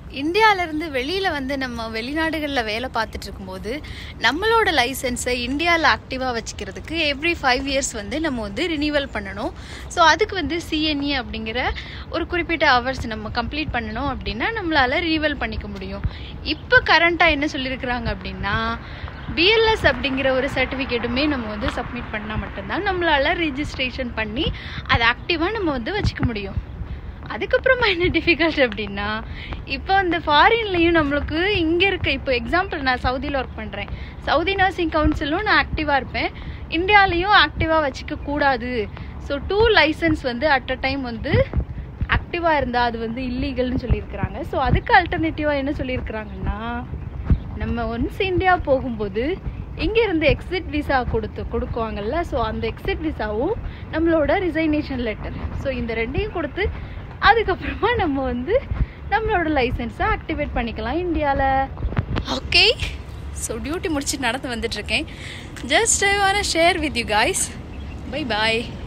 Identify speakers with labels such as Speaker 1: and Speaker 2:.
Speaker 1: இந்தியாவிலேருந்து வெளியில் வந்து நம்ம வெளிநாடுகளில் வேலை பார்த்துட்டு இருக்கும்போது நம்மளோட லைசன்ஸை இந்தியாவில் ஆக்டிவாக வச்சுக்கிறதுக்கு எவ்ரி ஃபைவ் இயர்ஸ் வந்து நம்ம வந்து ரினிவல் பண்ணணும் ஸோ அதுக்கு வந்து சிஎன்இ அப்படிங்கிற ஒரு குறிப்பிட்ட ஹவர்ஸ் நம்ம கம்ப்ளீட் பண்ணணும் அப்படின்னா நம்மளால் ரினிவல் பண்ணிக்க முடியும் இப்போ கரண்ட்டாக என்ன சொல்லியிருக்கிறாங்க அப்படின்னா பிஎல்எஸ் அப்படிங்கிற ஒரு சர்டிஃபிகேட்டுமே நம்ம வந்து சப்மிட் பண்ணால் மட்டும்தான் நம்மளால் ரிஜிஸ்ட்ரேஷன் பண்ணி அதை ஆக்டிவாக நம்ம வந்து வச்சுக்க முடியும் அதுக்கப்புறமா என்ன டிஃபிகல்ட் அப்படின்னா இப்போ இந்த ஃபாரின்லேயும் நம்மளுக்கு இங்கே இருக்க இப்போ எக்ஸாம்பிள் நான் சவுதியில் ஒர்க் பண்ணுறேன் சவுதி நர்சிங் கவுன்சிலும் நான் ஆக்டிவாக இருப்பேன் இந்தியாலேயும் ஆக்டிவாக வச்சுக்க கூடாது ஸோ டூ லைசன்ஸ் வந்து அட் அ டைம் வந்து ஆக்டிவாக இருந்தால் அது வந்து இல்லீகல்னு சொல்லியிருக்கிறாங்க ஸோ அதுக்கு அல்டர்னேட்டிவாக என்ன சொல்லியிருக்கிறாங்கன்னா நம்ம ஒன்ஸ் இந்தியா போகும்போது இங்கேருந்து எக்ஸிட் விசா கொடுத்து கொடுக்குவாங்கல்ல ஸோ அந்த எக்ஸிட் விசாவும் நம்மளோட ரிசைனேஷன் லெட்டர் ஸோ இந்த ரெண்டையும் கொடுத்து அதுக்கப்புறமா நம்ம வந்து நம்மளோட லைசன்ஸை ஆக்டிவேட் பண்ணிக்கலாம் இந்தியாவில் ஓகே ஸோ டியூட்டி முடிச்சுட்டு நடந்து வந்துட்டுருக்கேன் just I wanna share with you guys bye bye